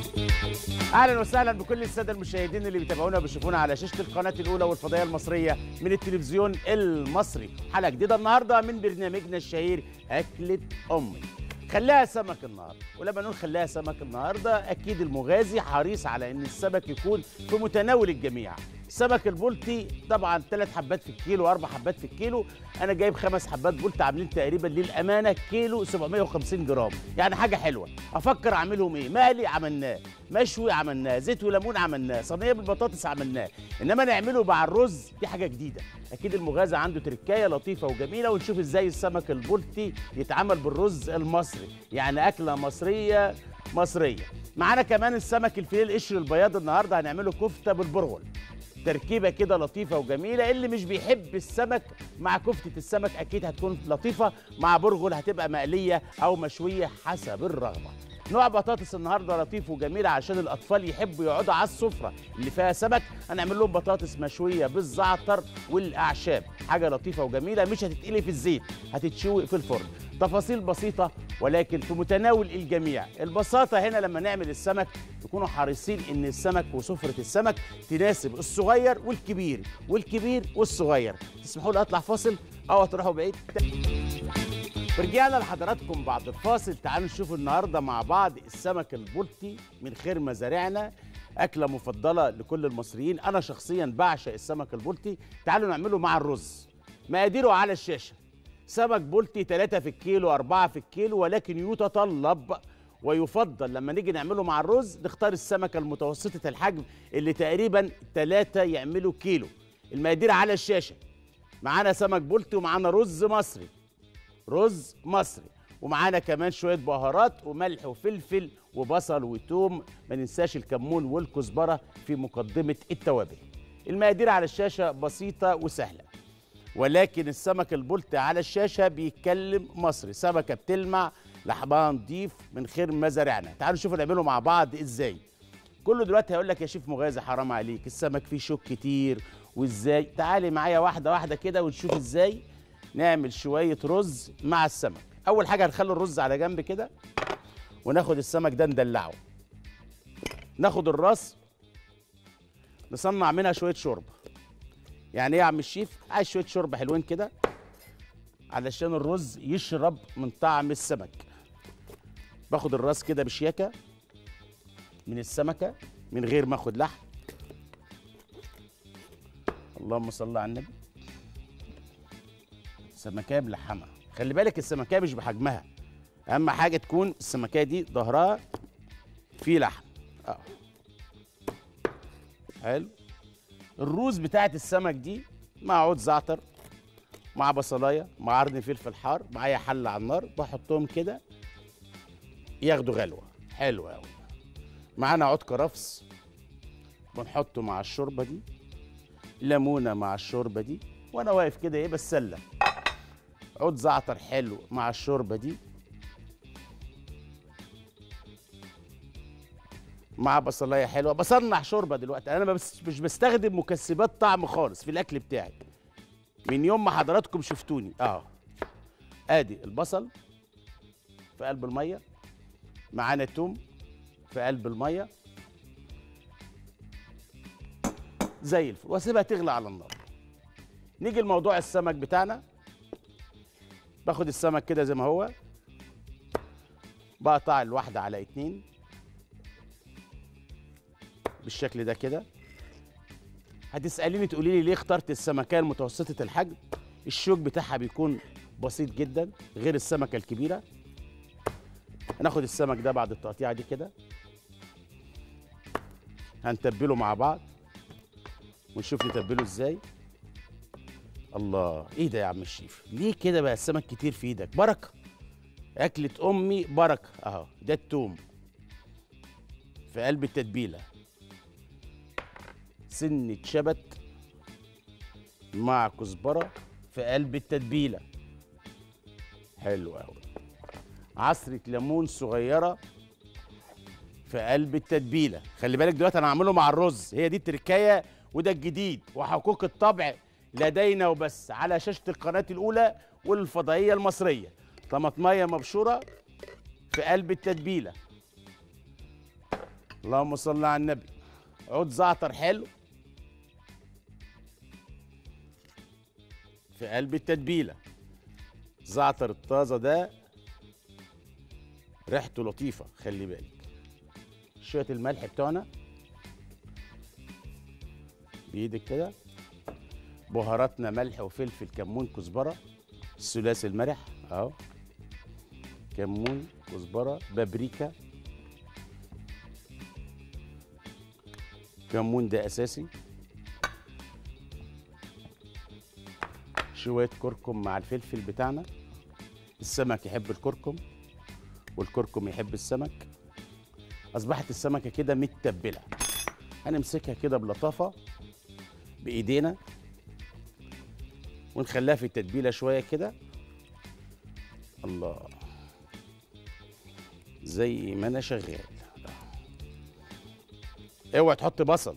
اهلا وسهلا بكل الساده المشاهدين اللي بيتابعونا وبيشوفونا على شاشه القناه الاولى والفضائيه المصريه من التلفزيون المصري حلقه جديده النهارده من برنامجنا الشهير اكله امي خليها سمك النهارده ولما نقول خليها سمك النهارده اكيد المغازي حريص على ان السمك يكون في متناول الجميع السمك البلطي طبعا ثلاث حبات في الكيلو واربع حبات في الكيلو انا جايب خمس حبات بلطي عاملين تقريبا للامانه كيلو 750 جرام يعني حاجه حلوه افكر اعملهم ايه مقلي عملناه مشوي عملناه زيت وليمون عملناه صينيه بالبطاطس عملناه انما نعمله مع الرز دي حاجه جديده اكيد المغازى عنده تركايه لطيفه وجميله ونشوف ازاي السمك البلطي يتعمل بالرز المصري يعني اكله مصريه مصريه معانا كمان السمك الفيليه القشر البياض النهارده هنعمله كفته بالبرغل تركيبه كده لطيفه وجميله اللي مش بيحب السمك مع كفته السمك اكيد هتكون لطيفه مع برغل هتبقى مقليه او مشويه حسب الرغبه نوع بطاطس النهارده لطيف وجميل عشان الاطفال يحبوا يقعدوا على السفره اللي فيها سمك هنعمل لهم بطاطس مشويه بالزعتر والاعشاب حاجه لطيفه وجميله مش هتتقلي في الزيت هتتشوي في الفرن تفاصيل بسيطة ولكن في متناول الجميع البساطة هنا لما نعمل السمك يكونوا حريصين ان السمك وسفرة السمك تناسب الصغير والكبير والكبير والصغير تسمحوا لي اطلع فاصل او تروحوا بعيد رجعنا لحضراتكم بعد الفاصل تعالوا نشوف النهارده مع بعض السمك البلطي من خير مزارعنا أكلة مفضلة لكل المصريين أنا شخصيا بعشق السمك البلطي تعالوا نعمله مع الرز مقاديره على الشاشة سمك بلطي 3 في الكيلو 4 في الكيلو ولكن يتطلب ويفضل لما نيجي نعمله مع الرز نختار السمكة المتوسطة الحجم اللي تقريبا 3 يعملوا كيلو المقادير على الشاشة معانا سمك بلطي ومعانا رز مصري رز مصري ومعانا كمان شويه بهارات وملح وفلفل وبصل وتوم ما ننساش الكمون والكزبره في مقدمه التوابل المقادير على الشاشه بسيطه وسهله ولكن السمك البلطي على الشاشه بيتكلم مصري سمكه بتلمع لحمها نضيف من خير مزارعنا تعالوا نشوف نعمله مع بعض ازاي كله دلوقتي هيقول لك يا شيف مغازي حرام عليك السمك فيه شوك كتير وازاي تعالي معايا واحده واحده كده ونشوف ازاي نعمل شويه رز مع السمك اول حاجه هنخلي الرز على جنب كده وناخد السمك ده ندلعه ناخد الراس نصنع منها شويه شوربه يعني ايه يا عم الشيف عايز شويه شوربه حلوين كده علشان الرز يشرب من طعم السمك باخد الراس كده بشياكه من السمكه من غير ما اخد لحم اللهم صل على النبي سمكيه بلحمها خلي بالك السمكيه مش بحجمها اهم حاجه تكون السمكيه دي ظهرها فيه لحم اه حلو الروز بتاعت السمك دي مع عود زعتر مع بصلايه مع قرن فلفل حار معايا حله على النار بحطهم كده ياخدوا غلوه حلوه قوي معانا عود كرفس بنحطه مع الشوربه دي ليمونه مع الشوربه دي وانا واقف كده ايه بتسلى عود زعتر حلو مع الشوربه دي مع بصلايه حلوه بصنع شوربه دلوقتي انا بس مش بستخدم مكسبات طعم خالص في الاكل بتاعي من يوم ما حضراتكم شفتوني اه ادي البصل في قلب الميه معانا توم في قلب الميه زي الفل واسيبها تغلى على النار نيجي لموضوع السمك بتاعنا باخد السمك كده زي ما هو بقطع الواحدة على اتنين بالشكل ده كده هتسأليني تقولي لي ليه اخترت السمكية المتوسطة الحجم الشوك بتاعها بيكون بسيط جدا غير السمكة الكبيرة هناخد السمك ده بعد التقطيعة دي كده هنتبله مع بعض ونشوف نتبله ازاي الله ايه ده يا عم الشيف ليه كده بقى السمك كتير في ايدك بركه اكله امي بركه اهو ده التوم في قلب التتبيله سنه شبت مع كزبره في قلب التتبيله حلو قوي عصره ليمون صغيره في قلب التتبيله خلي بالك دلوقتي انا هعمله مع الرز هي دي التركايه وده الجديد وحقوق الطبع لدينا وبس على شاشة القناة الأولى والفضائية المصرية طماطمية مبشورة في قلب التتبيلة اللهم صل على النبي عود زعتر حلو في قلب التتبيله زعتر الطازه ده ريحته لطيفه خلي بالك شويه الملح بتوعنا بايدك كده بهاراتنا ملح وفلفل كمون كزبره الثلاثي المرح اهو كمون كزبره بابريكا كمون ده اساسي شويه كركم مع الفلفل بتاعنا السمك يحب الكركم والكركم يحب السمك اصبحت السمكه كده متبله هنمسكها كده بلطافه بايدينا ونخليها في التتبيله شويه كده الله زي ما انا شغال اوعى تحط بصل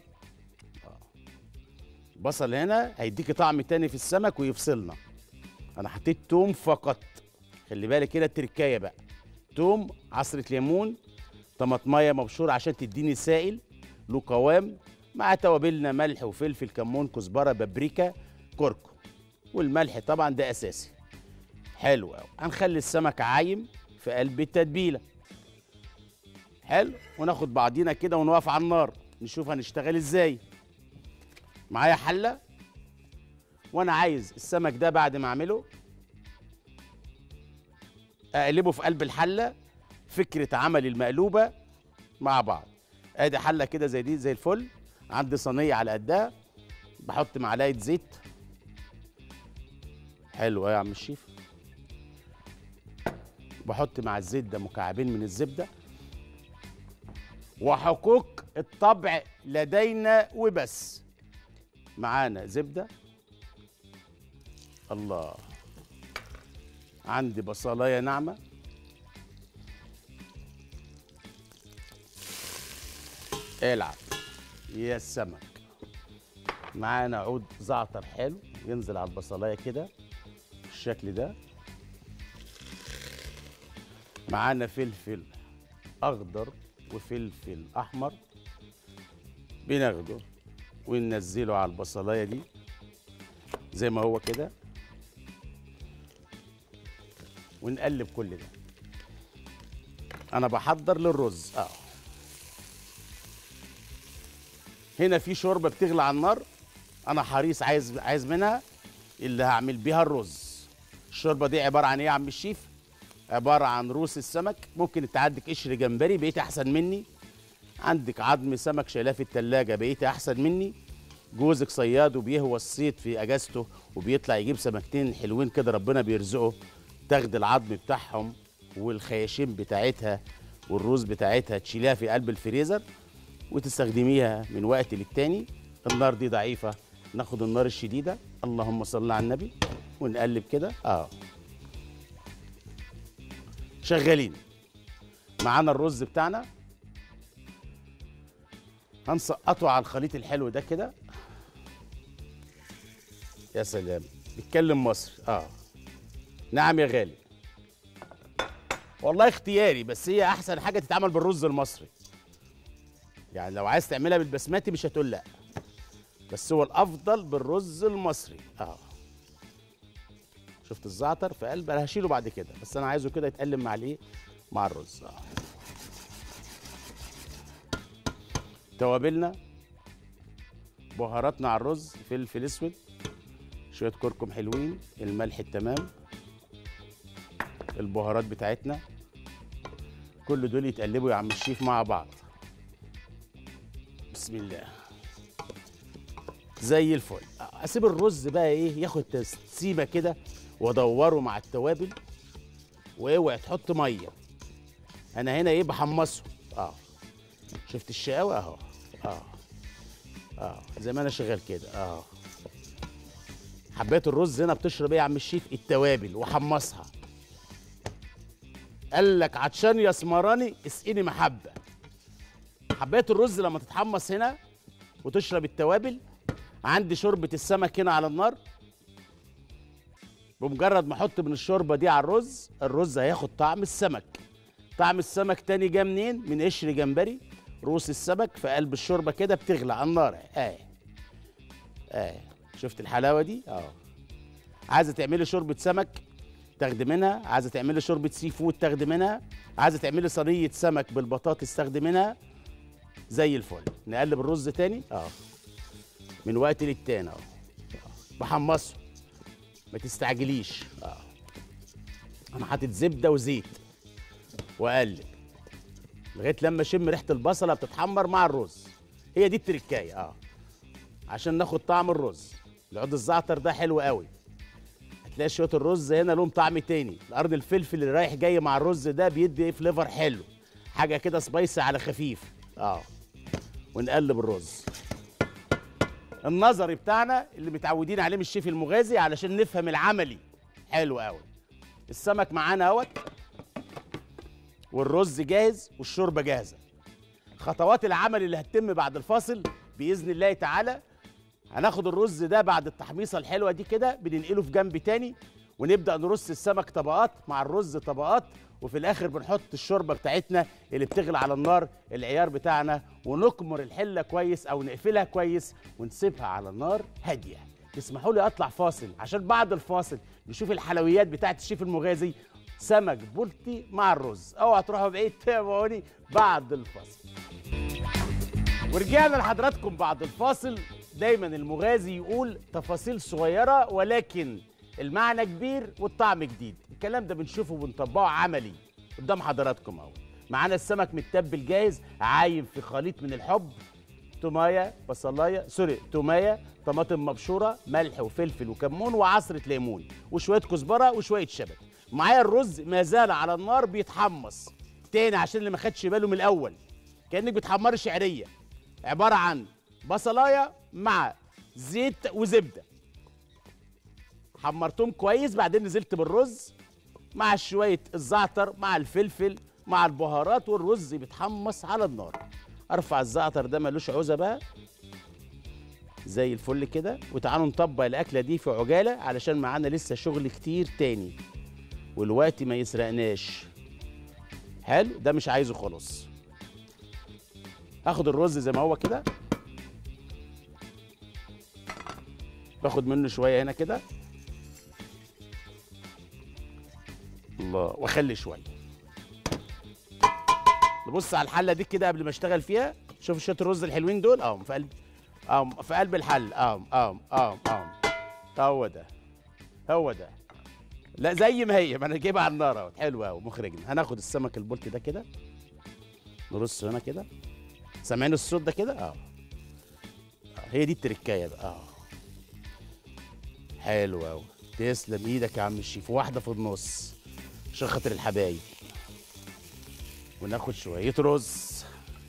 بصل هنا هيديكي طعم تاني في السمك ويفصلنا انا حطيت توم فقط خلي بالك كده التركايه بقى توم عصره ليمون طماطمايه مبشوره عشان تديني سائل له قوام مع توابلنا ملح وفلفل كمون كزبره بابريكا كركم والملح طبعا ده اساسي حلو قوي هنخلي السمك عايم في قلب التتبيله حلو وناخد بعضينا كده ونقف على النار نشوف هنشتغل ازاي معايا حله وانا عايز السمك ده بعد ما اعمله اقلبه في قلب الحله فكره عمل المقلوبه مع بعض ادي حله كده زي دي زي الفل عندي صينيه على قدها بحط معلقه زيت حلو يا عم الشيف بحط مع الزيت ده مكعبين من الزبده وحقوق الطبع لدينا وبس معانا زبده الله عندي بصلايه ناعمه العب يا السمك معانا عود زعتر حلو ينزل على البصلايه كده بالشكل ده معانا فلفل اخضر وفلفل احمر بناخده وننزله على البصلايه دي زي ما هو كده ونقلب كل ده انا بحضر للرز اه هنا في شوربه بتغلي على النار انا حريص عايز عايز منها اللي هعمل بيها الرز الشوربه دي عباره عن ايه يا عم الشيف عباره عن روس السمك ممكن انت عندك قشر جمبري بقيت احسن مني عندك عظم سمك شايلاه في التلاجة بقيت احسن مني جوزك صياد وبيهوى الصيد في اجازته وبيطلع يجيب سمكتين حلوين كده ربنا بيرزقه تاخد العظم بتاعهم والخياشيم بتاعتها والروز بتاعتها تشيليها في قلب الفريزر وتستخدميها من وقت للتاني النار دي ضعيفة ناخد النار الشديدة اللهم صل على النبي ونقلب كده اه شغالين معانا الرز بتاعنا هنسقطه على الخليط الحلو ده كده يا سلام بيتكلم مصري اه نعم يا غالي والله اختياري بس هي احسن حاجه تتعمل بالرز المصري يعني لو عايز تعملها بالبسماتي مش هتقول لا بس هو الافضل بالرز المصري اه شفت الزعتر في قلب انا هشيله بعد كده بس انا عايزه كده يتقلم مع الايه مع الرز اه توابلنا بهاراتنا على الرز فلفل اسود شويه كركم حلوين الملح التمام البهارات بتاعتنا كل دول يتقلبوا يا عم الشيف مع بعض بسم الله زي الفل اسيب الرز بقى ايه ياخد تسيبه كده وادوره مع التوابل واوعي تحط ميه انا هنا ايه بحمصه اه شفت الشقاوه اهو اه اه زي ما انا شغال كده اه حبات الرز هنا بتشرب ايه يا عم الشيف التوابل وحمصها قال لك عطشان يا اسمراني اسقيني محبه حبات الرز لما تتحمص هنا وتشرب التوابل عندي شوربه السمك هنا على النار بمجرد ما احط من الشوربه دي على الرز الرز هياخد طعم السمك طعم السمك تاني جه منين من قشر جمبري رؤوس السمك في قلب الشوربه كده بتغلى على النار اه اه شفت الحلاوه دي اه عايزه تعملي شوربه سمك تاخدي منها عايزه تعملي شوربه سي فود تاخدي منها عايزه تعملي صينيه سمك بالبطاطس تاخدي منها زي الفل نقلب الرز تاني اه من وقت للتاني اه بحمصه ما تستعجليش اه انا حاطط زبده وزيت واقلب لغايه لما اشم ريحه البصله بتتحمر مع الرز هي دي التركايه اه عشان ناخد طعم الرز العود الزعتر ده حلو قوي هتلاقي شويه الرز هنا لهم طعم تاني القرن الفلفل اللي رايح جاي مع الرز ده بيدي ايه فليفر حلو حاجه كده سبايسي على خفيف اه ونقلب الرز النظري بتاعنا اللي متعودين عليه من الشيف المغازي علشان نفهم العملي حلو قوي السمك معانا اهوت والرز جاهز والشوربه جاهزه خطوات العمل اللي هتتم بعد الفاصل باذن الله تعالى هناخد الرز ده بعد التحميصه الحلوه دي كده بننقله في جنب تاني ونبدا نرص السمك طبقات مع الرز طبقات وفي الاخر بنحط الشوربه بتاعتنا اللي بتغلي على النار العيار بتاعنا ونكمر الحله كويس او نقفلها كويس ونسيبها على النار هاديه تسمحوا لي اطلع فاصل عشان بعد الفاصل نشوف الحلويات بتاعت الشيف المغازي سمك بولتي مع الرز اوعى تروحوا بعيد تابعوني بعد الفاصل ورجعنا لحضراتكم بعد الفاصل دايما المغازي يقول تفاصيل صغيرة ولكن المعنى كبير والطعم جديد الكلام ده بنشوفه وبنطبقه عملي قدام حضراتكم اهو معانا السمك متبل جاهز عايم في خليط من الحب تومايه بصلايه سوري تومايه طماطم مبشوره ملح وفلفل وكمون وعصره ليمون وشويه كزبره وشويه شبت معايا الرز ما زال على النار بيتحمص تاني عشان اللي ما خدش باله من الاول كانك بتحمري شعريه عباره عن بصلايه مع زيت وزبده حمرتهم كويس بعدين نزلت بالرز مع شويه الزعتر مع الفلفل مع البهارات والرز بيتحمص على النار ارفع الزعتر ده ملوش عوزه بقى زي الفل كده وتعالوا نطبق الاكله دي في عجاله علشان معانا لسه شغل كتير تاني والوقت ما يسرقناش حلو ده مش عايزه خالص هاخد الرز زي ما هو كده باخد منه شويه هنا كده الله واخلي شويه نبص على الحله دي كده قبل ما اشتغل فيها شوف شويه الرز الحلوين دول اه في قلب اه في قلب الحل اه اه اه اه هو ده هو ده لا زي ما هي ما انا جايبها على النار اهو حلو قوي مخرجنا هناخد السمك البلطي ده كده نرصه هنا كده سامعين الصوت ده كده اه آه، هي دي التركايه بقى اه حلو قوي تسلم ايدك يا عم الشيف واحده في النص عشان خاطر الحبايب وناخد شويه رز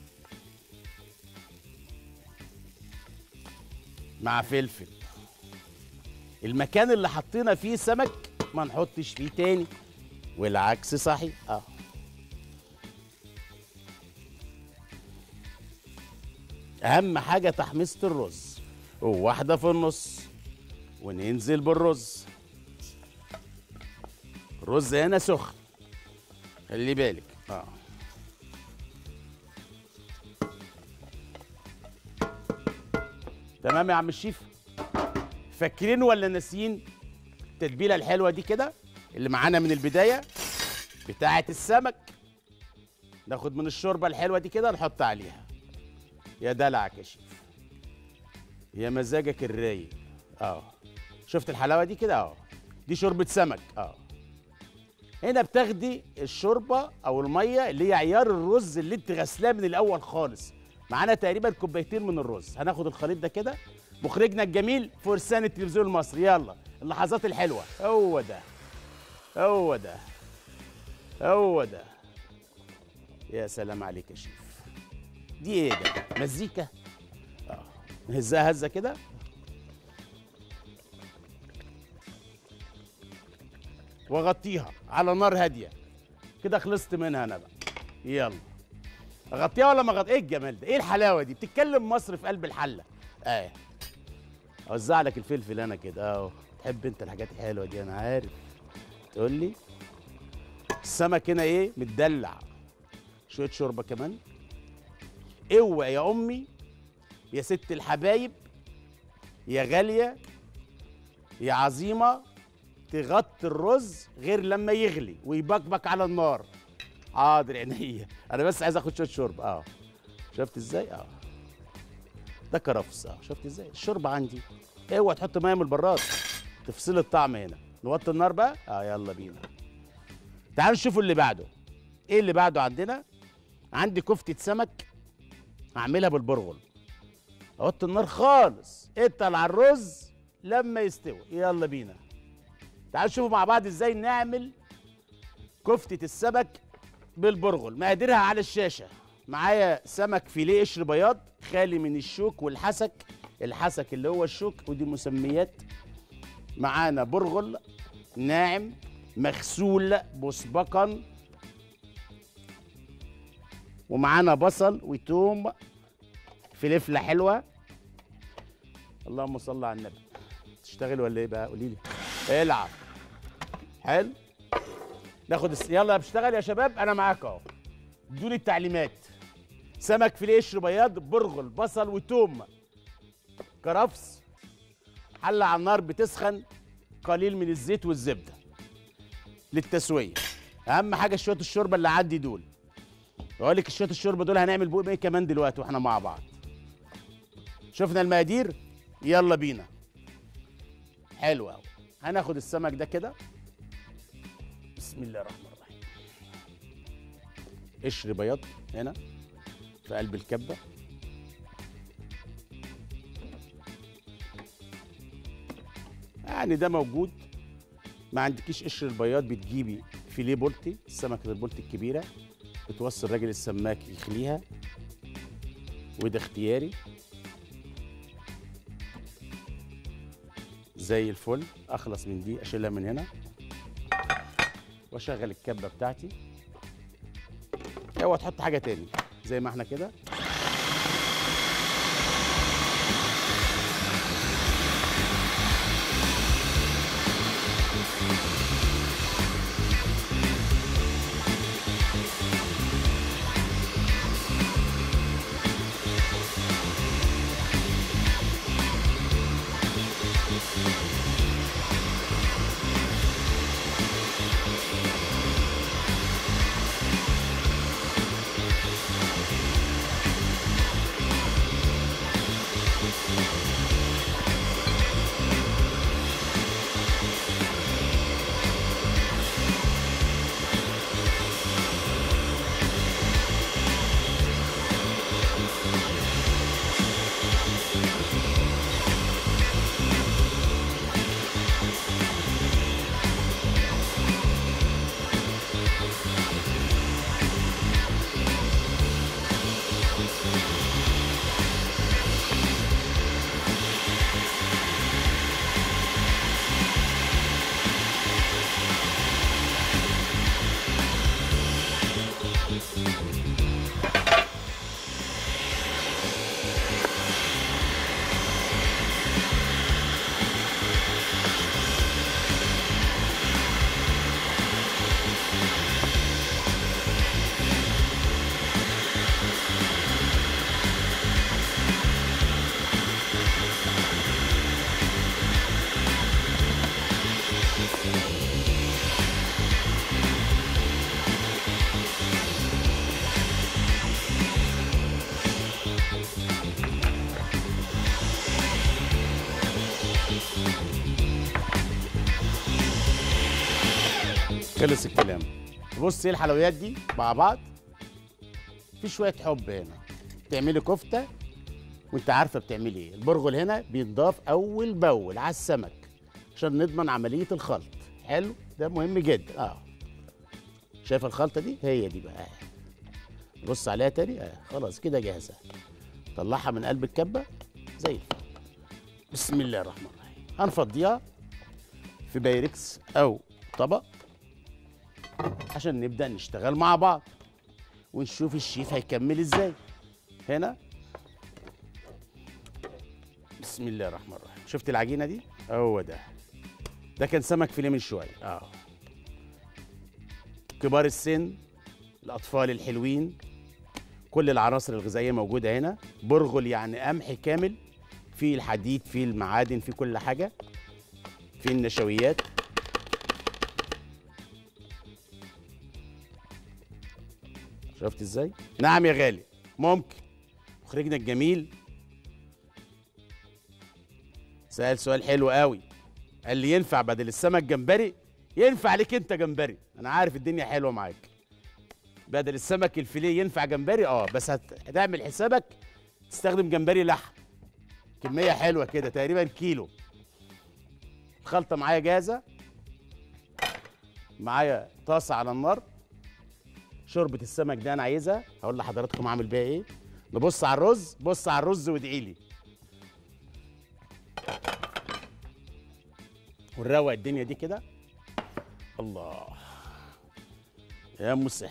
مع فلفل المكان اللي حطينا فيه سمك ما نحطش فيه تاني والعكس صحيح اه اهم حاجه تحميصه الرز وواحده في النص وننزل بالرز الرز هنا سخن خلي بالك اه تمام يا عم الشيف فاكرين ولا ناسيين التتبيله الحلوه دي كده اللي معانا من البدايه بتاعه السمك ناخد من الشوربه الحلوه دي كده نحط عليها يا دلعك يا شيف يا مزاجك الرايق اه شفت الحلاوه دي كده اه دي شوربه سمك اه هنا بتاخدي الشوربه او الميه اللي هي عيار الرز اللي انت غسلاه من الاول خالص معانا تقريبا كوبايتين من الرز هناخد الخليط ده كده مخرجنا الجميل فرسان التلفزيون المصري يلا اللحظات الحلوه هو ده هو ده هو ده يا سلام عليك يا شيف دي ايه ده مزيكا اه نهزها هزه كده واغطيها على نار هاديه كده خلصت منها انا بقى يلا اغطيها ولا ما اغطيها ايه الجمال ده ايه الحلاوه دي بتتكلم مصر في قلب الحله اه اوزع لك الفلفل انا كده اهو تحب انت الحاجات الحلوه دي انا عارف تقول لي السمك هنا ايه متدلع شويه شوربه كمان اوعي يا امي يا ست الحبايب يا غاليه يا عظيمه تغطي الرز غير لما يغلي ويبكبك على النار حاضر عينيا انا بس عايز اخد شويه شرب اه شفت ازاي اه ده كرفس اه شفت ازاي الشوربه عندي اوعى تحط ميه من البراد تفصل الطعم هنا نوطي النار بقى اه يلا بينا تعالوا نشوفوا اللي بعده ايه اللي بعده عندنا عندي كفته سمك هعملها بالبرغل اوطي النار خالص اتقل على الرز لما يستوي يلا بينا تعالوا نشوفوا مع بعض ازاي نعمل كفته السمك بالبرغل مقاديرها على الشاشه معايا سمك فيليه قشر بياض خالي من الشوك والحسك الحسك اللي هو الشوك ودي مسميات معانا برغل ناعم مغسول مسبقا ومعانا بصل وتوم فلفله حلوه اللهم صل على النبي تشتغل ولا ايه بقى قولي لي العب حلو ناخد الس... يلا بشتغل يا شباب انا معاك اهو ادوني التعليمات سمك فيليه قشر بياض برغل بصل وتوم كرفس حله على النار بتسخن قليل من الزيت والزبده للتسويه اهم حاجه شويه الشوربه اللي عندي دول بقول لك شويه الشوربه دول هنعمل بقى ايه كمان دلوقتي واحنا مع بعض شفنا المقادير يلا بينا حلو قوي هناخد السمك ده كده بسم الله الرحمن الرحيم قشر بياض هنا في قلب الكبه يعني ده موجود ما عندكيش قشر البياض بتجيبي فيليه بولتي السمكه البولتي الكبيره بتوصل راجل السماك يخليها وده اختياري زي الفل اخلص من دي اشيلها من هنا واشغل الكبه بتاعتي اوعى تحط حاجه تاني زي ما احنا كده خلص الكلام بص ايه الحلويات دي مع بعض في شويه حب هنا تعملي كفته وانت عارفه بتعملي ايه البرغل هنا بينضاف اول باول على السمك عشان نضمن عمليه الخلط حلو ده مهم جدا اه شايف الخلطه دي هي دي بقى بص عليها تاني آه. خلاص كده جاهزه طلعها من قلب الكبه زي الفل بسم الله الرحمن الرحيم هنفضيها في بايركس او طبق عشان نبدا نشتغل مع بعض ونشوف الشيف هيكمل ازاي هنا بسم الله الرحمن الرحيم شفت العجينه دي هو ده ده كان سمك فيليه من شويه اه كبار السن الاطفال الحلوين كل العناصر الغذائيه موجوده هنا برغل يعني قمح كامل فيه الحديد فيه المعادن فيه كل حاجه فيه النشويات شفت ازاي نعم يا غالي ممكن مخرجنا الجميل سأل سؤال حلو قوي قال لي ينفع بدل السمك جمبري ينفع ليك انت جمبري انا عارف الدنيا حلوه معاك بدل السمك الفيليه ينفع جمبري اه بس هت- هتعمل حسابك تستخدم جمبري لحم كميه حلوه كده تقريبا كيلو الخلطه معايا جاهزه معايا طاسه على النار شوربه السمك دي انا عايزها هقول لحضراتكم اعمل بيها ايه نبص على الرز بص على الرز وادعي لي ونروق الدنيا دي كده الله يا مسهل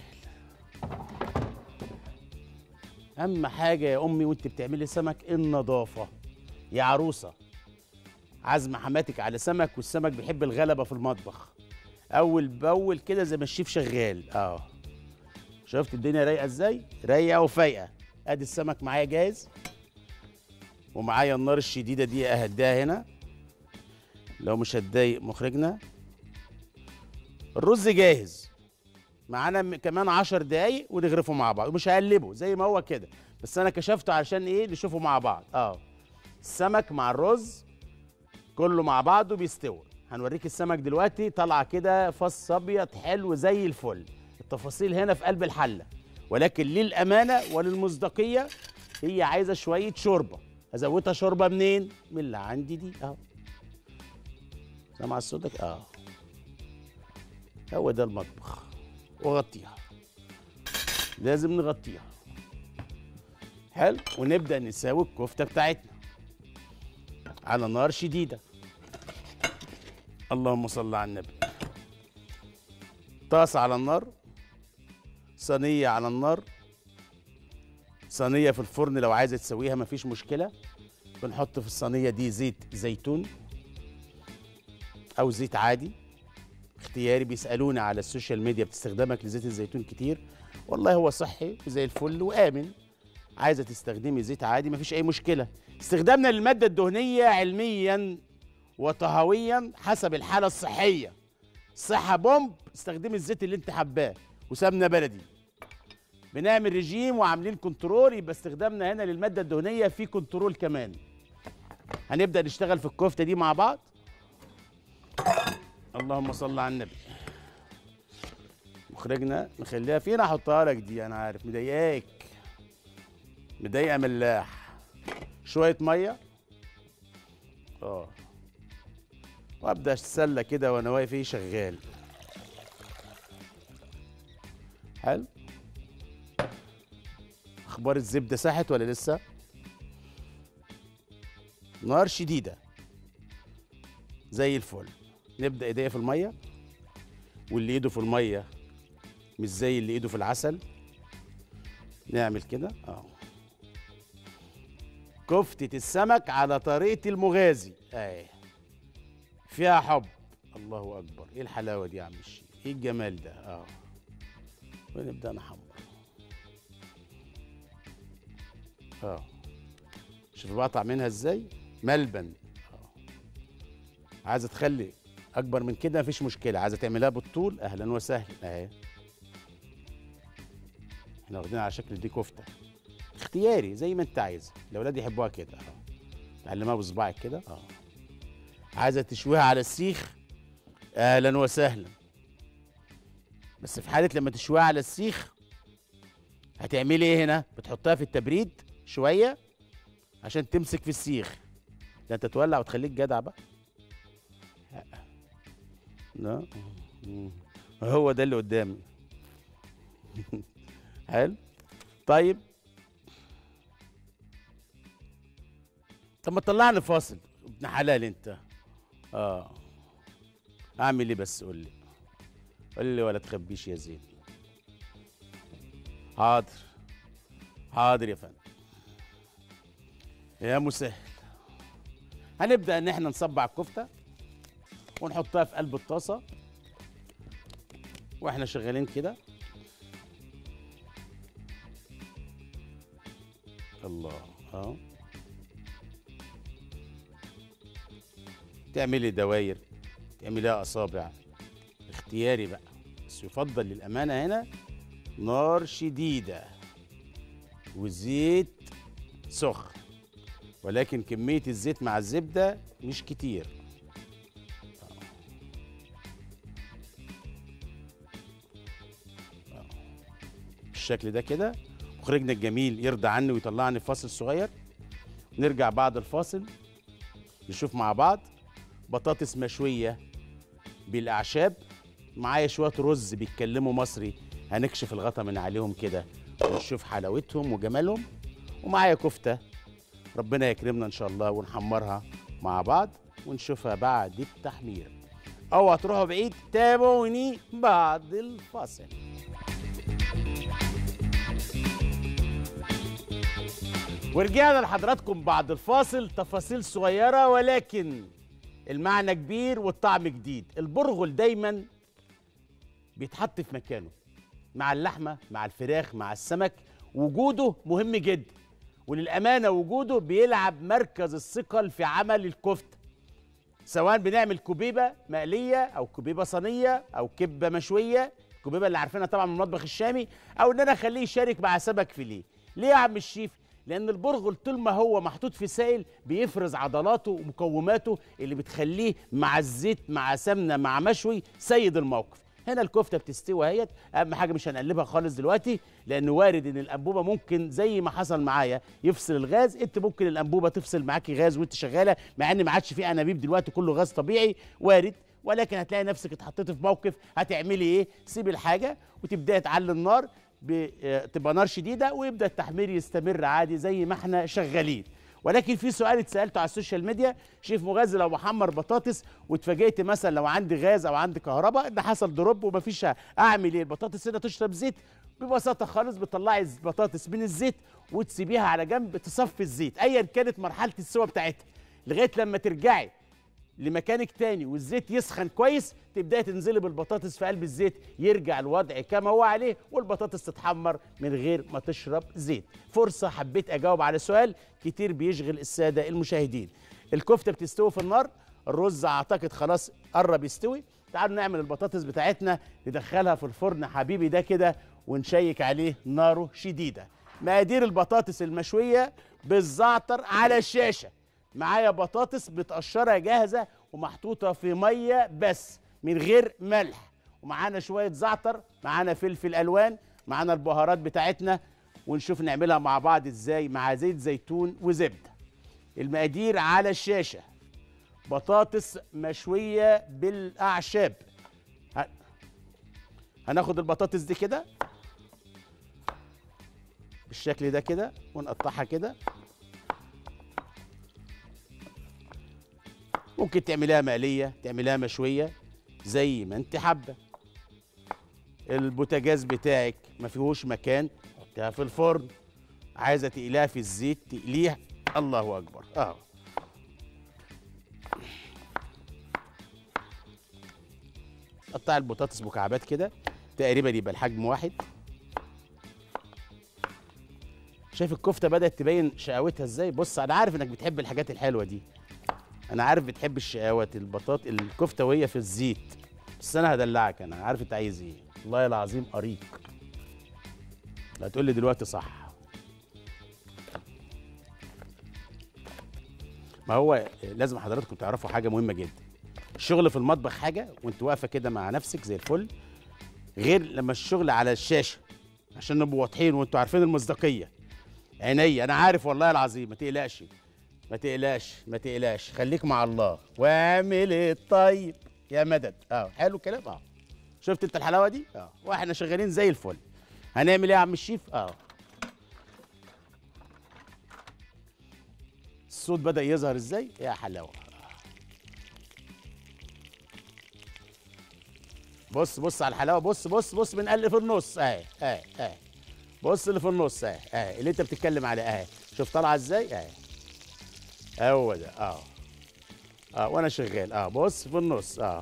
اهم حاجه يا امي وانت بتعملي سمك النظافه يا عروسه عزم حماتك على سمك والسمك بيحب الغلبه في المطبخ اول باول كده زي ما الشيف شغال اه شفت الدنيا رايقه ازاي رايقه وفايقه ادي السمك معايا جاهز ومعايا النار الشديده دي اهديها هنا لو مش هتضايق مخرجنا الرز جاهز معانا م- كمان عشر دقايق ونغرفه مع بعض ومش هقلبه زي ما هو كده بس انا كشفته عشان ايه نشوفه مع بعض اه السمك مع الرز كله مع بعضه بيستوي هنوريك السمك دلوقتي طالعه كده فص ابيض حلو زي الفل التفاصيل هنا في قلب الحله ولكن للامانه وللمصداقيه هي عايزه شويه شوربه ازودها شوربه منين من اللي عندي دي اهو سامع صوتك اه هو ده المطبخ وغطيها لازم نغطيها حلو ونبدا نساوي الكفته بتاعتنا على نار شديده اللهم صل على النبي طاسه على النار صينيه على النار صينيه في الفرن لو عايزه تسويها مفيش مشكله بنحط في الصينيه دي زيت زيتون او زيت عادي اختياري بيسالوني على السوشيال ميديا بتستخدمك لزيت الزيتون كتير والله هو صحي وزي الفل وامن عايزه تستخدمي زيت عادي مفيش اي مشكله استخدامنا للماده الدهنيه علميا وطهويا حسب الحاله الصحيه صحه بومب استخدمي الزيت اللي انت حباه وسمنه بلدي بنعمل رجيم وعاملين كنترول يبقى استخدامنا هنا للماده الدهنيه في كنترول كمان هنبدا نشتغل في الكفته دي مع بعض اللهم صل على النبي مخرجنا نخليها فين احطها لك دي انا عارف مضايقاك مضايقه ملاح شويه ميه اه وابدا اتسلى كده وانا واقف ايه شغال حلو اخبار الزبده ساحت ولا لسه نار شديده زي الفل نبدا ايديا في الميه واللي ايده في الميه مش زي اللي ايده في العسل نعمل كده اه كفتة السمك على طريقة المغازي اهي فيها حب الله اكبر ايه الحلاوة دي يا عم الشيخ ايه الجمال ده اه ونبدأ نحمر اه شوف بقطع منها ازاي ملبن اه عايزة تخلي اكبر من كده مفيش مشكلة عايزة تعملها بالطول اهلا وسهلا اهي احنا واخدينها على شكل دي كفته اختياري زي ما انت عايز الاولاد يحبوها كده اه تعلمها بصباعك كده اه عايزه تشويها على السيخ اهلا وسهلا بس في حاله لما تشويها على السيخ هتعملي ايه هنا بتحطها في التبريد شويه عشان تمسك في السيخ ده انت تولع وتخليك جدع بقى لا مم. هو ده اللي قدامي حلو طيب طب ما تطلعني فاصل ابن حلال انت اه اعمل ايه بس قول لي قول لي ولا تخبيش يا زين حاضر حاضر يا فندم يا مسهل هنبدا ان احنا نصبع الكفته ونحطها في قلب الطاسه واحنا شغالين كده اهو تعملي دواير تعمليها اصابع اختياري بقى بس يفضل للامانه هنا نار شديده وزيت سخن ولكن كميه الزيت مع الزبده مش كتير بالشكل ده كده مخرجنا الجميل يرضى عني ويطلعني في فاصل صغير نرجع بعد الفاصل نشوف مع بعض بطاطس مشوية بالأعشاب معايا شوية رز بيتكلموا مصري هنكشف الغطا من عليهم كده ونشوف حلاوتهم وجمالهم ومعايا كفتة ربنا يكرمنا إن شاء الله ونحمرها مع بعض ونشوفها بعد التحمير أو هتروحوا بعيد تابعوني بعد الفاصل ورجعنا لحضراتكم بعد الفاصل تفاصيل صغيرة ولكن المعنى كبير والطعم جديد البرغل دايما بيتحط في مكانه مع اللحمة مع الفراخ مع السمك وجوده مهم جدا وللأمانة وجوده بيلعب مركز الثقل في عمل الكفتة سواء بنعمل كبيبة مقلية أو كبيبة صينية أو كبة مشوية الكبيبة اللي عارفينها طبعا من المطبخ الشامي أو إن أنا أخليه يشارك مع سمك فيليه ليه يا عم الشيف؟ لان البرغل طول ما هو محطوط في سائل بيفرز عضلاته ومقوماته اللي بتخليه مع الزيت مع سمنه مع مشوي سيد الموقف هنا الكفته بتستوي اهيت اهم حاجه مش هنقلبها خالص دلوقتي لان وارد ان الانبوبه ممكن زي ما حصل معايا يفصل الغاز انت ممكن الانبوبه تفصل معاكي غاز وانت شغاله مع ان ما عادش في انابيب دلوقتي كله غاز طبيعي وارد ولكن هتلاقي نفسك اتحطيتي في موقف هتعملي ايه سيبي الحاجه وتبداي تعلي النار تبقى نار شديده ويبدا التحمير يستمر عادي زي ما احنا شغالين ولكن في سؤال اتسالته على السوشيال ميديا شيف مغازي لو بحمر بطاطس واتفاجئت مثلا لو عندي غاز او عندي كهرباء ان حصل دروب ومفيش اعمل ايه البطاطس هنا تشرب زيت ببساطه خالص بتطلعي البطاطس من الزيت وتسيبيها على جنب تصفي الزيت ايا كانت مرحله السوى بتاعتها لغايه لما ترجعي لمكانك تاني والزيت يسخن كويس تبداي تنزلي بالبطاطس في قلب الزيت يرجع الوضع كما هو عليه والبطاطس تتحمر من غير ما تشرب زيت فرصه حبيت اجاوب على سؤال كتير بيشغل الساده المشاهدين الكفته بتستوي في النار الرز اعتقد خلاص قرب يستوي تعالوا نعمل البطاطس بتاعتنا ندخلها في الفرن حبيبي ده كده ونشيك عليه ناره شديده مقادير البطاطس المشويه بالزعتر على الشاشه معايا بطاطس متقشره جاهزه ومحطوطه في ميه بس من غير ملح ومعانا شويه زعتر معانا فلفل الوان معانا البهارات بتاعتنا ونشوف نعملها مع بعض ازاي مع زيت زيتون وزبده المقادير على الشاشه بطاطس مشويه بالاعشاب هناخد البطاطس دي كده بالشكل ده كده ونقطعها كده ممكن تعمليها مقليه تعمليها مشويه زي ما انت حابه البوتاجاز بتاعك ما فيهوش مكان حطيها في الفرن عايزه تقليها في الزيت تقليها الله اكبر اهو قطع البطاطس مكعبات كده تقريبا يبقى الحجم واحد شايف الكفته بدات تبين شقاوتها ازاي بص انا عارف انك بتحب الحاجات الحلوه دي انا عارف بتحب الشقاوات البطاط الكفته وهي في الزيت بس انا هدلعك انا عارف انت عايز ايه والله العظيم اريق لا تقول لي دلوقتي صح ما هو لازم حضراتكم تعرفوا حاجه مهمه جدا الشغل في المطبخ حاجه وانت واقفه كده مع نفسك زي الفل غير لما الشغل على الشاشه عشان نبقوا واضحين وانتوا عارفين المصداقيه عينيا انا عارف والله العظيم ما تقلقش ما تقلقش ما تقلقش خليك مع الله واعمل الطيب يا مدد اه حلو الكلام اه شفت انت الحلاوه دي اه واحنا شغالين زي الفل هنعمل ايه يا عم الشيف اه الصوت بدا يظهر ازاي يا حلاوه بص بص على الحلاوه بص بص بص من اللي في النص اهي اهي اهي بص اللي في النص اهي اهي اللي انت بتتكلم عليه اهي شوف طالعه ازاي اهي هو ده اه اه وانا شغال اه بص في النص اه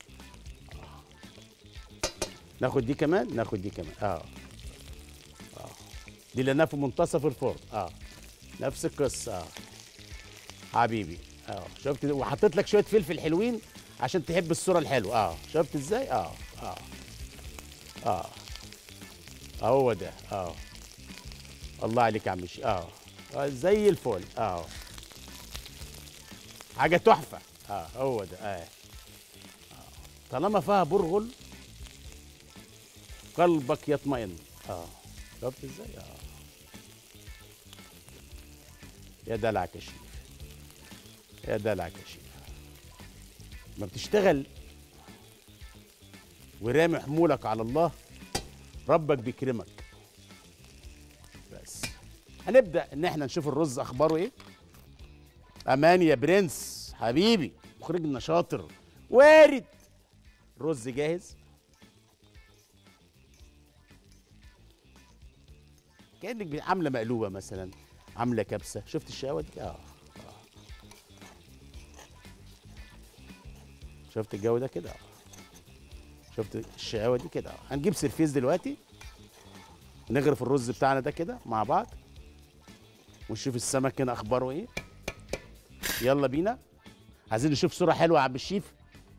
ناخد دي كمان ناخد دي كمان اه اه دي لانها في منتصف الفرن اه نفس القصه اه حبيبي اه شفت وحطيت لك شويه فلفل حلوين عشان تحب الصوره الحلوه اه شفت ازاي اه اه اه هو ده اه الله عليك يا عم الشيخ اه آه، زي الفل اه حاجه تحفه اه هو ده اه آه. طالما فيها برغل قلبك يطمئن اه شفت ازاي اه يا دلعك يا شيف يا دلعك يا شيف ما بتشتغل ورامي حمولك على الله ربك بيكرمك بس هنبدا ان احنا نشوف الرز اخباره ايه امان يا برنس حبيبي مخرجنا شاطر وارد الرز جاهز كانك بي- عامله مقلوبه مثلا عامله كبسه شفت الشقاوه دي اه آه. شفت الجو ده كده آه. شفت الشقاوه دي كده آه. هنجيب سرفيس دلوقتي نغرف الرز بتاعنا ده كده مع بعض ونشوف السمك هنا اخباره ايه يلا بينا عايزين نشوف صوره حلوه يا عم الشيف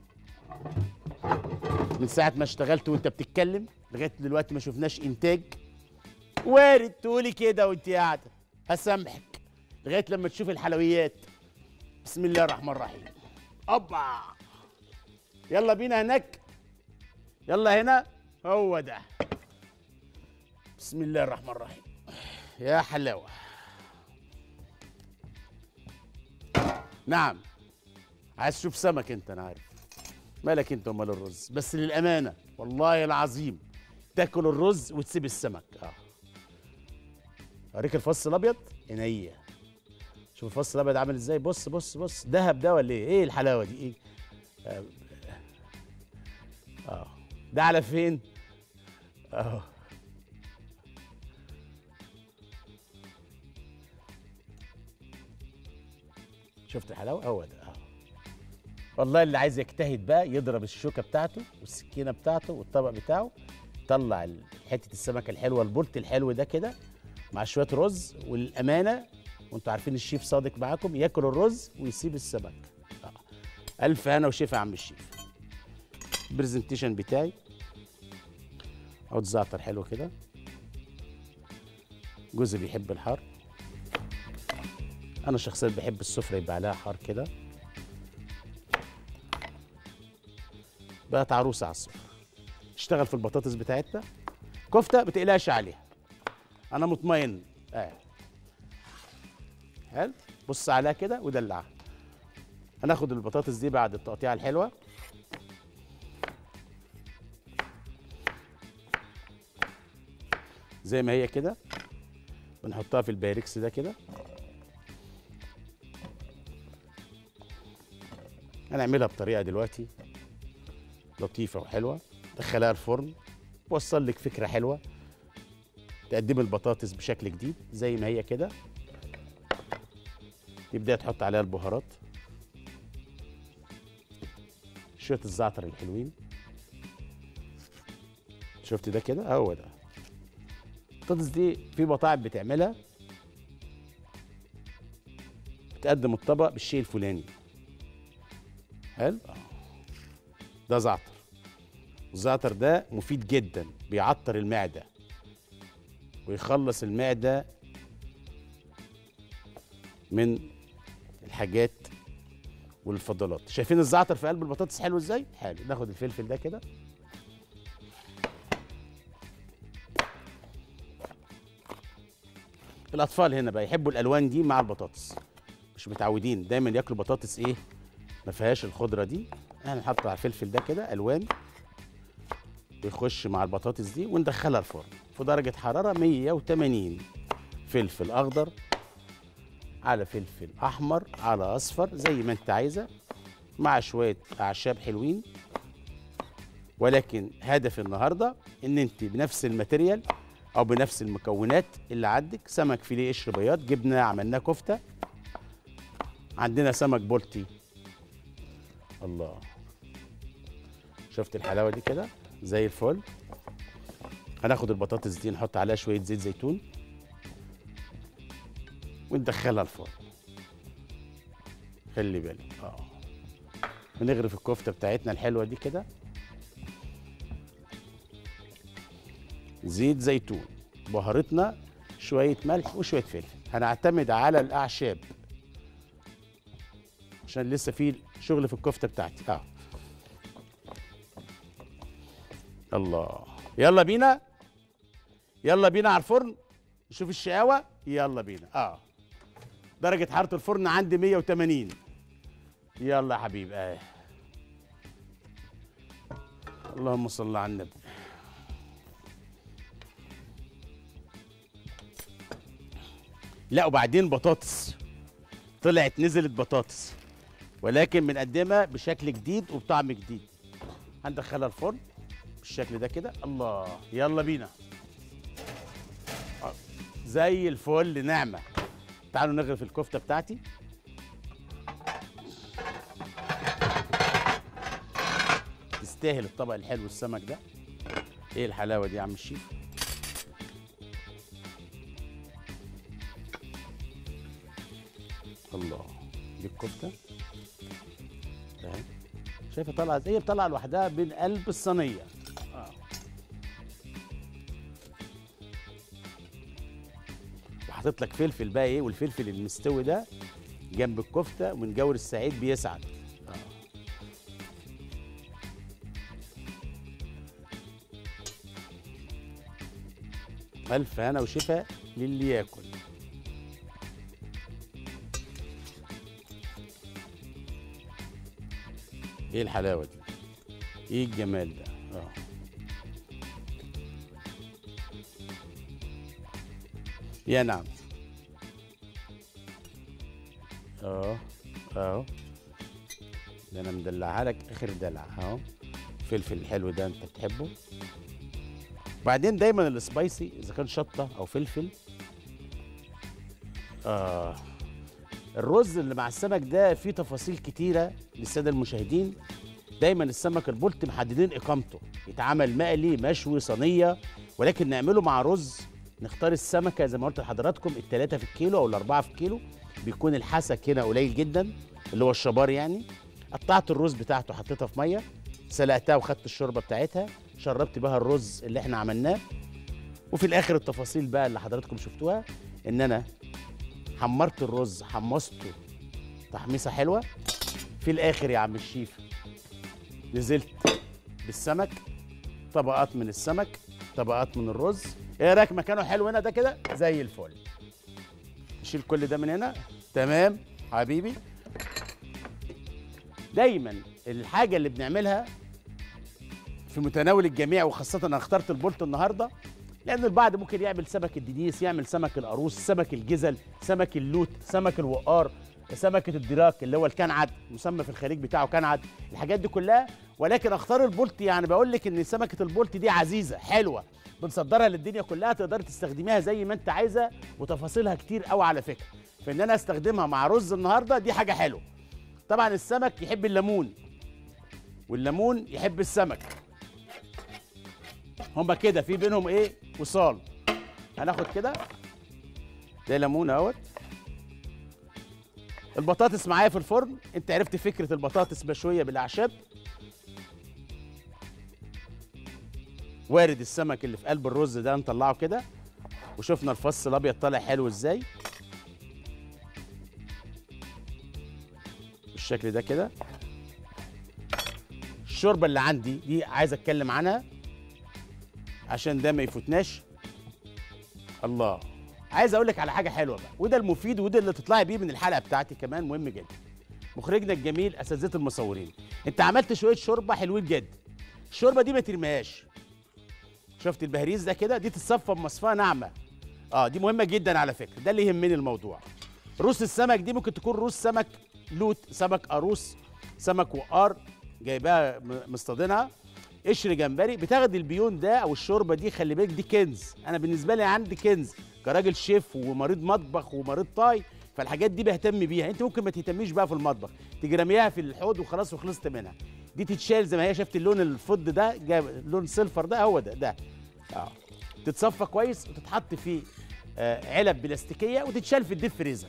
من ساعه ما اشتغلت وانت بتتكلم لغايه دلوقتي ما شفناش انتاج وارد تقولي كده وانت قاعده هسامحك لغايه لما تشوف الحلويات بسم الله الرحمن الرحيم اوبا يلا بينا هناك يلا هنا هو ده بسم الله الرحمن الرحيم يا حلاوه نعم عايز تشوف سمك انت انا عارف مالك انت ومال الرز بس للامانه والله العظيم تاكل الرز وتسيب السمك اه اوريك الفص الابيض عينيا شوف الفص الابيض عامل ازاي بص بص بص دهب ده ولا ايه ايه الحلاوه دي ايه اه, آه. ده على فين اه شفت الحلاوه هو ده اه والله اللي عايز يجتهد بقى يضرب الشوكه بتاعته والسكينه بتاعته والطبق بتاعه طلع ال- حته السمكه الحلوه البولت الحلو ده كده مع شويه رز والامانه وانتوا عارفين الشيف صادق معاكم ياكل الرز ويسيب السمك آه. الف هنا وشفا يا عم الشيف البرزنتيشن بتاعي عود زعتر حلو كده جوزي بيحب الحار انا شخصيا بحب السفره يبقى عليها حار كده بقت عروسه على السفره اشتغل في البطاطس بتاعتنا كفته بتقلقش عليها انا مطمئن اه حلو بص عليها كده ودلعها هناخد البطاطس دي بعد التقطيعه الحلوه زي ما هي كده ونحطها في البايركس ده كده هنعملها بطريقه دلوقتي لطيفه وحلوه دخلها الفرن وصل لك فكره حلوه تقدم البطاطس بشكل جديد زي ما هي كده تبدا تحط عليها البهارات شويه الزعتر الحلوين شفت ده كده هو ده البطاطس دي في مطاعم بتعملها بتقدم الطبق بالشيء الفلاني حلو آه. ده زعتر الزعتر ده مفيد جدا بيعطر المعده ويخلص المعده من الحاجات والفضلات شايفين الزعتر في قلب البطاطس حلو ازاي حلو ناخد الفلفل ده كده الاطفال هنا بقى يحبوا الالوان دي مع البطاطس مش متعودين دايما ياكلوا بطاطس ايه ما فيهاش الخضره دي احنا نحط على الفلفل ده كده الوان ويخش مع البطاطس دي وندخلها الفرن في درجه حراره 180 فلفل اخضر على فلفل احمر على اصفر زي ما انت عايزه مع شويه اعشاب حلوين ولكن هدف النهارده ان انت بنفس الماتيريال او بنفس المكونات اللي عندك سمك فيليه قشر بياض جبنه عملناه كفته عندنا سمك بولتي الله شفت الحلاوه دي كده زي الفل هناخد البطاطس دي نحط عليها شويه زيت زيتون وندخلها الفرن خلي بالك اه بنغرف الكفته بتاعتنا الحلوه دي كده زيت زيتون بهارتنا شويه ملح وشويه فلفل هنعتمد على الاعشاب عشان لسه في شغل في الكفته بتاعتي اه الله يلا بينا يلا بينا على الفرن نشوف الشقاوه يلا بينا اه درجه حراره الفرن عندي 180 يلا يا حبيبي اه اللهم صل على النبي لا وبعدين بطاطس طلعت نزلت بطاطس ولكن بنقدمها بشكل جديد وبطعم جديد هندخلها الفرن بالشكل ده كده الله يلا بينا آه، زي الفل نعمه تعالوا نغرف الكفته بتاعتي تستاهل الطبق الحلو السمك ده ايه الحلاوه دي يا عم الشيف الله دي الكفته اهي شايفه طالعه ازاي هي طالعه لوحدها بين قلب الصينيه آه. وحاطط لك فلفل بقى ايه والفلفل المستوي ده جنب الكفته ومن جور السعيد بيسعد آه. الف هنا وشفا للي ياكل ايه الحلاوه دي ايه الجمال ده اه يا نعم اه اهو ده انا مدلعها لك اخر دلع اهو الفلفل الحلو ده انت بتحبه وبعدين دايما السبايسي اذا كان شطه او فلفل آه الرز اللي مع السمك ده فيه تفاصيل كتيره للساده المشاهدين دايما السمك البلطي محددين اقامته يتعمل مقلي مشوي صينيه ولكن نعمله مع رز نختار السمكه زي ما قلت لحضراتكم الثلاثه في الكيلو او الاربعه في الكيلو بيكون الحسك هنا قليل جدا اللي هو الشبار يعني قطعت الرز بتاعته حطيتها في ميه سلقتها وخدت الشوربه بتاعتها شربت بها الرز اللي احنا عملناه وفي الاخر التفاصيل بقى اللي حضراتكم شفتوها ان انا حمرت الرز حمصته تحميصه حلوه في الاخر يا عم الشيف نزلت بالسمك طبقات من السمك طبقات من الرز ايه رايك مكانه حلو هنا ده كده زي الفل نشيل كل ده من هنا تمام حبيبي دايما الحاجه اللي بنعملها في متناول الجميع وخاصه انا اخترت البولت النهارده لان البعض ممكن يعمل سمك الدنيس يعمل سمك القاروص سمك الجزل سمك اللوت سمك الوقار سمكة الدراك اللي هو الكنعد مسمى في الخليج بتاعه كنعد الحاجات دي كلها ولكن اختار البولت يعني بقول لك ان سمكة البولت دي عزيزة حلوة بنصدرها للدنيا كلها تقدري تستخدميها زي ما انت عايزة وتفاصيلها كتير قوي على فكرة فان انا استخدمها مع رز النهارده دي حاجة حلوة طبعا السمك يحب الليمون والليمون يحب السمك هما كده في بينهم ايه وصال هناخد كده ده ليمون اهوت البطاطس معايا في الفرن انت عرفت فكره البطاطس مشويه بالاعشاب وارد السمك اللي في قلب الرز ده نطلعه كده وشفنا الفص الابيض طالع حلو ازاي بالشكل ده كده الشوربه اللي عندي دي عايز اتكلم عنها عشان ده ما يفوتناش الله عايز اقول لك على حاجه حلوه بقى وده المفيد وده اللي تطلعي بيه من الحلقه بتاعتي كمان مهم جدا مخرجنا الجميل اساتذه المصورين انت عملت شويه شوربه حلوين جدا الشوربه دي ما ترميهاش شفت البهريز ده كده دي تتصفى بمصفاه ناعمه اه دي مهمه جدا على فكره ده اللي يهمني الموضوع روس السمك دي ممكن تكون روس سمك لوت سمك قاروص سمك وقار جايباها م- مصطادينها قشر جمبري بتاخد البيون ده او الشوربه دي خلي بالك دي كنز انا بالنسبه لي عندي كنز كراجل شيف ومريض مطبخ ومريض طاي فالحاجات دي بهتم بيها انت ممكن ما تهتميش بقى في المطبخ تيجي رميها في الحوض وخلاص وخلصت منها دي تتشال زي ما هي شفت اللون الفض ده جاب لون سيلفر ده هو ده ده اه تتصفى كويس وتتحط في آه، علب بلاستيكيه وتتشال في الديب فريزر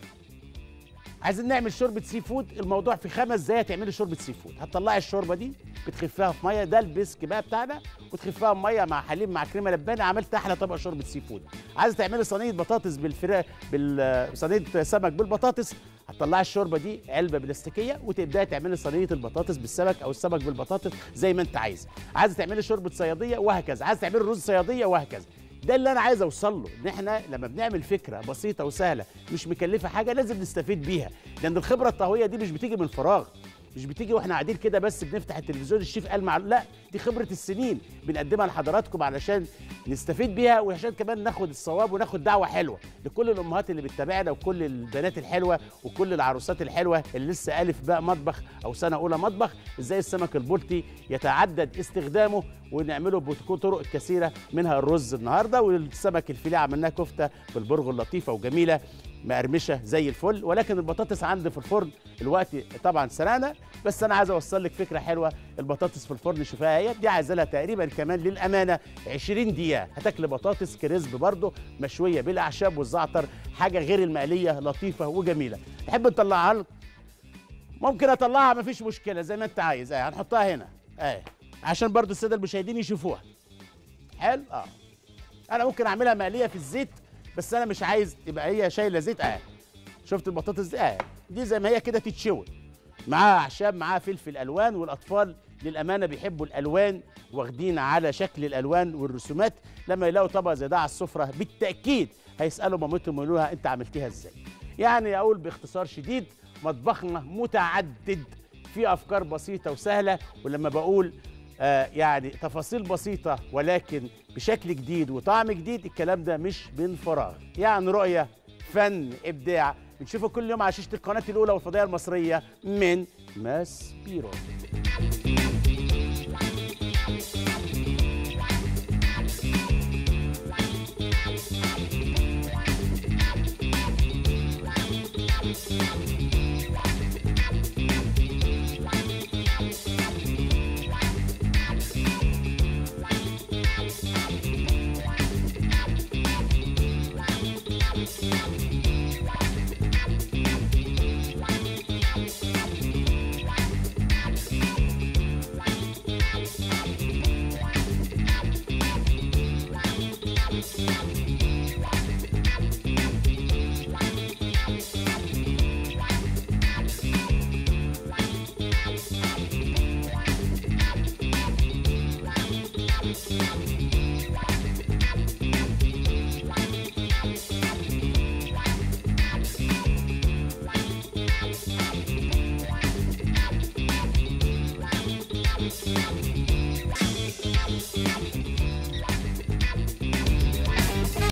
عايزين نعمل شوربه سي فود الموضوع في خمس دقايق تعملي شوربه سي فود هتطلعي الشوربه دي بتخفيها في ميه ده البسك بقى بتاعنا وتخفيها بميه مع حليب مع كريمه لبانه عملت احلى طبق شوربه سي فود عايزه تعملي صينيه بطاطس بالفراخ بال صينيه سمك بالبطاطس هتطلعي الشوربه دي علبه بلاستيكيه وتبداي تعملي صينيه البطاطس بالسمك او السمك بالبطاطس زي ما انت عايز عايزه تعملي شوربه صياديه وهكذا عايزه تعملي رز صياديه وهكذا ده اللي انا عايز اوصل له ان احنا لما بنعمل فكره بسيطه وسهله مش مكلفه حاجه لازم نستفيد بيها لان الخبره الطهويه دي مش بتيجي من فراغ مش بتيجي واحنا قاعدين كده بس بنفتح التلفزيون الشيف قال مع لا دي خبره السنين بنقدمها لحضراتكم علشان نستفيد بيها وعشان كمان ناخد الصواب وناخد دعوه حلوه لكل الامهات اللي بتتابعنا وكل البنات الحلوه وكل العروسات الحلوه اللي لسه الف بقى مطبخ او سنه اولى مطبخ ازاي السمك البلطي يتعدد استخدامه ونعمله بطرق كثيره منها الرز النهارده والسمك الفيليه عملناه كفته بالبرغل اللطيفه وجميله مقرمشه زي الفل ولكن البطاطس عندي في الفرن الوقت طبعا سرقنا بس انا عايز اوصل لك فكره حلوه البطاطس في الفرن شوفها اهي دي عايزه لها تقريبا كمان للامانه 20 دقيقه هتاكل بطاطس كريسب برضه مشويه بالاعشاب والزعتر حاجه غير المقليه لطيفه وجميله تحب نطلعها لك ممكن اطلعها مفيش مشكله زي ما انت عايز اهي هنحطها هنا اهي عشان برضه الساده المشاهدين يشوفوها حلو اه انا ممكن اعملها مقليه في الزيت بس انا مش عايز تبقى هي شايله زيت اهي شفت البطاطس دي اهي دي زي ما هي كده تتشوي معاها اعشاب معاها فلفل الوان والاطفال للامانه بيحبوا الالوان واخدين على شكل الالوان والرسومات لما يلاقوا طبق زي ده على السفره بالتاكيد هيسالوا مامتهم ويقولوا لها انت عملتيها ازاي يعني اقول باختصار شديد مطبخنا متعدد في افكار بسيطه وسهله ولما بقول آه يعني تفاصيل بسيطه ولكن بشكل جديد وطعم جديد الكلام ده مش من فراغ يعني رؤيه فن ابداع بنشوفه كل يوم على شاشه القناه الاولى والفضائيه المصريه من ماس بيرو